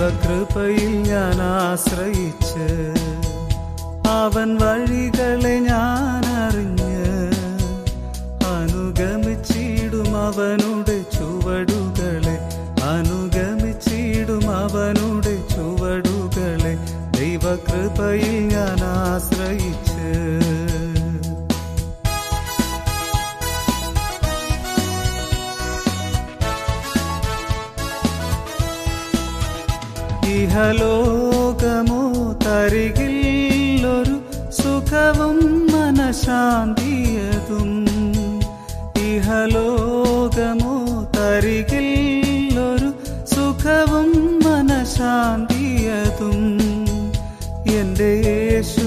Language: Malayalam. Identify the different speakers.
Speaker 1: ദൈവകൃപയിൽ ഞാൻ ആശ്രയിച്ച് അവൻ വഴികളെ ഞാൻ അറിഞ്ഞ് അനുഗമിച്ചിടും അവനുടെ ചുവടുകളെ അനുഗമിച്ചിടും അവനുടെ ചുവടുകളെ ദൈവകൃപയിൽ ഞാൻ ആശ്രയിച്ച് ഇഹലോകമോ തരികിൽ ഒരു സുഖവും മനശാന്തിയതും ഇഹലോകമോ തരികിൽ ഒരു സുഖവും മനശാന്തിയതും എന്റെ യേശു